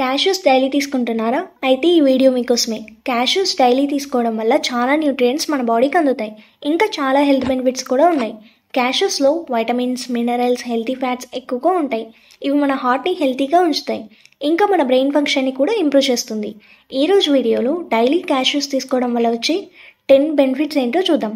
cashews daily తీసుకుంటున్నారా అయితే ఈ వీడియో మీకోసమే క్యాష్యూస్ డైలీ తీసుకోవడం వల్ల చాలా న్యూట్రియంట్స్ మన బాడీకి అందుతాయి ఇంకా చాలా హెల్త్ బెనిఫిట్స్ కూడా ఉన్నాయి క్యాష్యూస్లో వైటమిన్స్ మినరల్స్ హెల్తీ ఫ్యాట్స్ ఎక్కువగా ఉంటాయి ఇవి మన హార్ట్ని హెల్తీగా ఉంచుతాయి ఇంకా మన బ్రెయిన్ ఫంక్షన్ని కూడా ఇంప్రూవ్ చేస్తుంది ఈరోజు వీడియోలో డైలీ క్యాష్యూస్ తీసుకోవడం వల్ల వచ్చే టెన్ బెనిఫిట్స్ ఏంటో చూద్దాం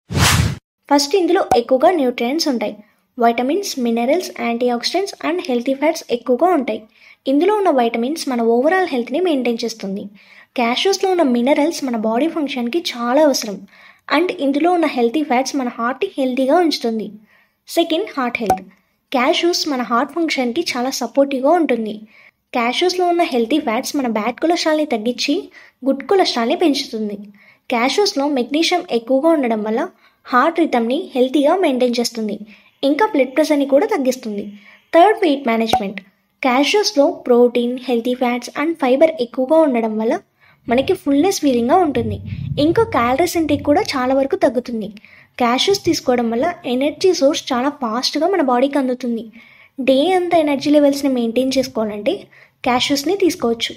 ఫస్ట్ ఇందులో ఎక్కువగా న్యూట్రియంట్స్ ఉంటాయి vitamins minerals antioxidants and healthy fats ఎక్కువగా ఉంటాయి ఇందులో ఉన్న వైటమిన్స్ మన ఓవరాల్ హెల్త్ని మెయింటైన్ చేస్తుంది క్యాష్యూస్లో ఉన్న మినరల్స్ మన బాడీ ఫంక్షన్కి చాలా అవసరం అండ్ ఇందులో ఉన్న హెల్తీ ఫ్యాట్స్ మన హార్ట్ని హెల్తీగా ఉంచుతుంది సెకండ్ హార్ట్ హెల్త్ క్యాష్యూస్ మన హార్ట్ ఫంక్షన్కి చాలా సపోర్టివ్గా ఉంటుంది క్యాష్యూస్లో ఉన్న హెల్తీ ఫ్యాట్స్ మన బ్యాడ్ కొలెస్ట్రాల్ని తగ్గించి గుడ్ కొలెస్ట్రాల్ని పెంచుతుంది క్యాష్యూస్లో మెగ్నీషియం ఎక్కువగా ఉండడం వల్ల హార్ట్ రిథమ్ని హెల్తీగా మెయింటైన్ చేస్తుంది ఇంకా బ్లడ్ ప్రెషర్ని కూడా తగ్గిస్తుంది థర్డ్ వెయిట్ మేనేజ్మెంట్ క్యాష్యూస్లో protein healthy fats and fibre ఎక్కువగా ఉండడం వల్ల మనకి ఫుల్నెస్ ఫీలింగ్గా ఉంటుంది ఇంకా క్యాలరీస్ ఇంటేక్ కూడా చాలా వరకు తగ్గుతుంది క్యాష్యూస్ తీసుకోవడం వల్ల ఎనర్జీ సోర్స్ చాలా ఫాస్ట్గా మన బాడీకి అందుతుంది డే అంతా ఎనర్జీ లెవెల్స్ని మెయింటైన్ చేసుకోవాలంటే క్యాష్యూస్ని తీసుకోవచ్చు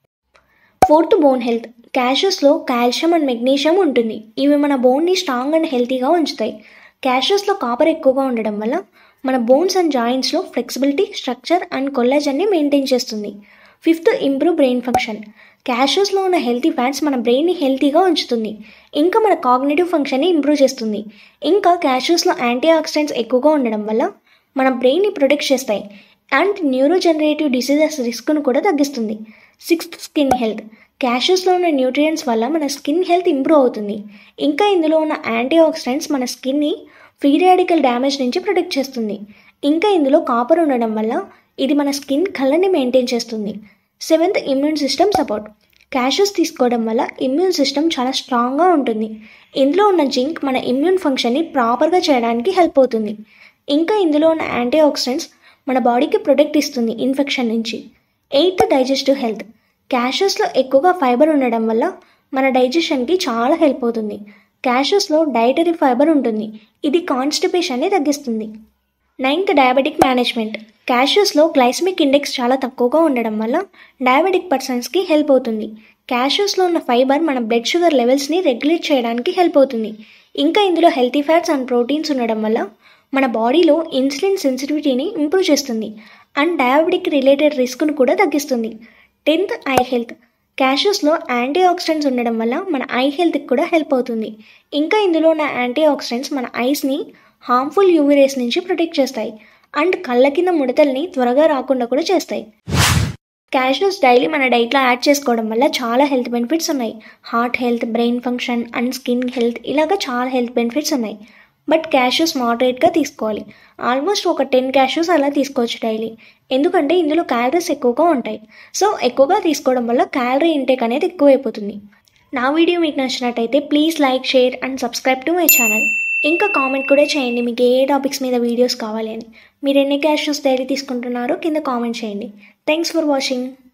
ఫోర్త్ బోన్ హెల్త్ క్యాష్యూస్లో కాల్షియం అండ్ మెగ్నీషియం ఉంటుంది ఇవి మన బోన్ని స్ట్రాంగ్ అండ్ హెల్తీగా ఉంచుతాయి క్యాష్యూస్లో కాపర్ ఎక్కువగా ఉండడం వల్ల మన బోన్స్ అండ్ జాయింట్స్లో ఫ్లెక్సిబిలిటీ స్ట్రక్చర్ అండ్ కొల్లాజన్ని మెయింటైన్ చేస్తుంది ఫిఫ్త్ ఇంప్రూవ్ బ్రెయిన్ ఫంక్షన్ క్యాష్యూస్లో ఉన్న హెల్తీ ఫ్యాట్స్ మన బ్రెయిన్ని హెల్తీగా ఉంచుతుంది ఇంకా మన కాగ్నేటివ్ ఫంక్షన్ని ఇంప్రూవ్ చేస్తుంది ఇంకా క్యాష్యూస్లో యాంటీ ఆక్సిడెంట్స్ ఎక్కువగా ఉండడం వల్ల మన బ్రెయిన్ని ప్రొటెక్ట్ చేస్తాయి అండ్ న్యూరోజనరేటివ్ డిసీజెస్ రిస్క్ను కూడా తగ్గిస్తుంది సిక్స్త్ స్కిన్ హెల్త్ క్యాష్యూస్లో ఉన్న న్యూట్రియంట్స్ వల్ల మన స్కిన్ హెల్త్ ఇంప్రూవ్ అవుతుంది ఇంకా ఇందులో ఉన్న యాంటీ ఆక్సిడెంట్స్ మన స్కిన్ని ఫ్రీ రాడికల్ డ్యామేజ్ నుంచి ప్రొటెక్ట్ చేస్తుంది ఇంకా ఇందులో కాపర్ ఉండడం వల్ల ఇది మన స్కిన్ కలర్ని మెయింటైన్ చేస్తుంది seventh immune system support cashews తీసుకోవడం వల్ల ఇమ్యూన్ సిస్టమ్ చాలా స్ట్రాంగ్గా ఉంటుంది ఇందులో ఉన్న జింక్ మన ఇమ్యూన్ ఫంక్షన్ని ప్రాపర్గా చేయడానికి హెల్ప్ అవుతుంది ఇంకా ఇందులో ఉన్న యాంటీ ఆక్సిడెంట్స్ మన బాడీకి ప్రొటెక్ట్ ఇస్తుంది ఇన్ఫెక్షన్ నుంచి ఎయిత్ డైజెస్టివ్ హెల్త్ క్యాషెస్లో ఎక్కువగా ఫైబర్ ఉండడం వల్ల మన డైజెషన్కి చాలా హెల్ప్ అవుతుంది క్యాషెస్లో డైటరీ ఫైబర్ ఉంటుంది ఇది కాన్స్టిపేషన్ని తగ్గిస్తుంది నైన్త్ డయాబెటిక్ మేనేజ్మెంట్ క్యాషెస్లో గ్లైసమిక్ ఇండెక్స్ చాలా తక్కువగా ఉండడం వల్ల డయాబెటిక్ పర్సన్స్కి హెల్ప్ అవుతుంది క్యాషెస్లో ఉన్న ఫైబర్ మన బ్లడ్ షుగర్ లెవెల్స్ని రెగ్యులేట్ చేయడానికి హెల్ప్ అవుతుంది ఇంకా ఇందులో హెల్తీ ఫ్యాట్స్ అండ్ ప్రోటీన్స్ ఉండడం వల్ల మన బాడీలో ఇన్సులిన్ సెన్సిటివిటీని ఇంప్రూవ్ చేస్తుంది అండ్ డయాబెటిక్ రిలేటెడ్ రిస్క్ను కూడా తగ్గిస్తుంది టెన్త్ ఐ హెల్త్ క్యాషెస్లో యాంటీ ఆక్సిడెంట్స్ ఉండడం వల్ల మన ఐ హెల్త్కి కూడా హెల్ప్ అవుతుంది ఇంకా ఇందులో ఉన్న యాంటీ ఆక్సిడెంట్స్ మన ఐస్ని హార్మ్ఫుల్ యూవీ రేస్ నుంచి ప్రొటెక్ట్ చేస్తాయి అండ్ కళ్ళ కింద ముడతల్ని త్వరగా రాకుండా కూడా చేస్తాయి క్యాష్యూస్ డైలీ మన డైట్లో యాడ్ చేసుకోవడం వల్ల చాలా హెల్త్ బెనిఫిట్స్ ఉన్నాయి heart health brain function and skin health ఇలాగ చాలా హెల్త్ బెనిఫిట్స్ ఉన్నాయి బట్ క్యాష్యూస్ మోడరేట్గా తీసుకోవాలి ఆల్మోస్ట్ ఒక టెన్ క్యాష్యూస్ అలా తీసుకోవచ్చు డైలీ ఎందుకంటే ఇందులో క్యాలరీస్ ఎక్కువగా ఉంటాయి సో ఎక్కువగా తీసుకోవడం వల్ల క్యాలరీ ఇంటేక్ అనేది ఎక్కువైపోతుంది నా వీడియో మీకు నచ్చినట్టయితే please like share and subscribe to my channel ఇంకా కామెంట్ కూడా చేయండి మీకు ఏ టాపిక్స్ మీద వీడియోస్ కావాలి అని మీరు ఎన్ని క్యాష్యూస్ డైలీ తీసుకుంటున్నారో కింద కామెంట్ చేయండి థ్యాంక్స్ ఫర్ వాచింగ్